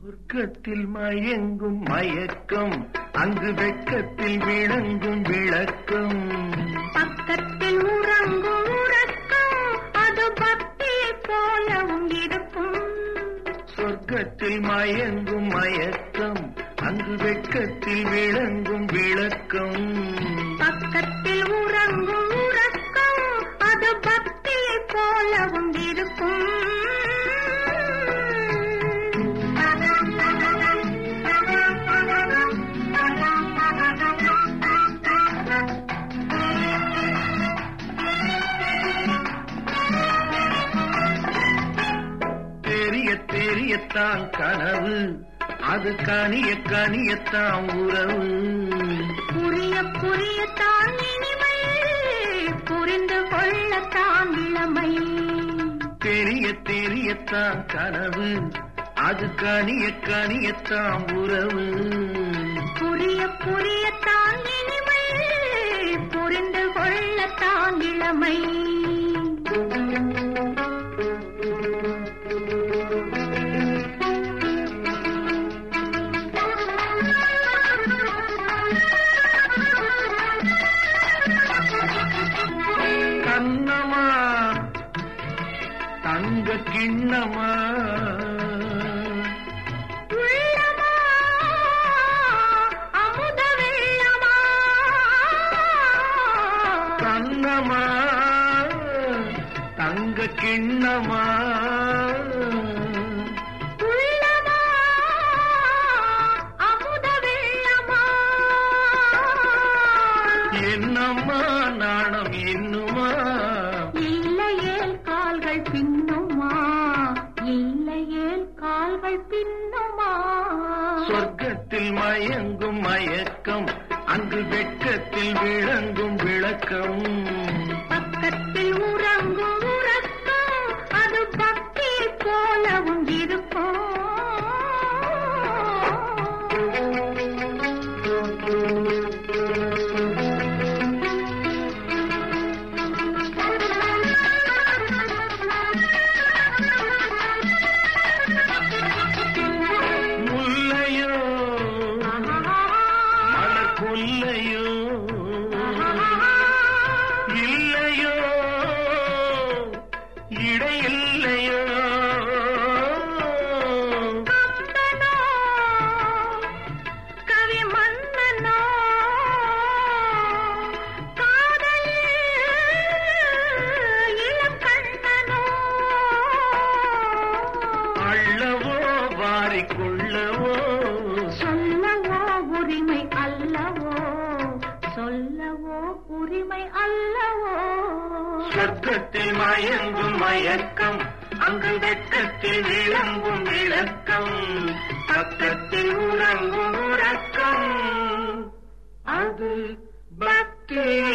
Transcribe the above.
சொர்க்கத்தில் மயங்கும் மயக்கம் அங்கு வெட்கத்தில் விளங்கும் விளக்கம் பக்கத்தில் உறங்கும் உறக்கம் அது பக்தி போலவும் இருக்கும் சொர்க்கத்தில் மயங்கும் மயக்கம் அங்கு வெட்கத்தில் விளங்கும் விளக்கம் பக்கத்தில் உறங்கும் உறக்கம் அது பக்தி போலவும் இருக்கும் தெரிய தெரியத்தான் கனவு அது கனிய கனியத்தான் உறவு புரிய புரியத்தான் இனிமை புரிந்து கொள்ளத்தான் இளமை தெரிய தெரியத்தான் கனவு அது கனிய கனியத்தான் உறவு புரிய புரியத்தான் இனிமை புரிந்து கொள்ளத்தான் இளமை கண்ணமா தங்க கிண்ணமா உள்ளமா அமுத வெள்ளமா கண்ணமா தங்க கிண்ணமா உள்ளமா அமுத வெள்ளமா என்னம்மா நாணம் இன்னுமா இல்லையேல் கால்கள் பின்னுமா இல்லையேல் கால்கள் பின்னுமா சொர்க்கத்தில் மயங்கும் மயக்கம் அங்கு வெட்கத்தில் விளங்கும் விளக்கம் பக்கத்தில் உறங்கும் உறக்கம் அது பக்தி போலவும் இருக்கும் முல்லையோ மலர் கொல்லையோ இல்லையோ இடையில்லையோ கம்பனோ, கவி மன்னனோ, காதலில் இளம் கண்ணனோ. அள்ளவோ வாரிக்கொள்ளவோ சொல்லவோ உரிமை அல்லவோ சொல்லவோ உரிமை அல்லவோ சொர்க்கத்தில் மயங்கும் மயக்கம் அங்கு வெட்கத்தில் விளங்கும் விளக்கம் பக்கத்தில் உறங்கும் உறக்கம் அது பக்தி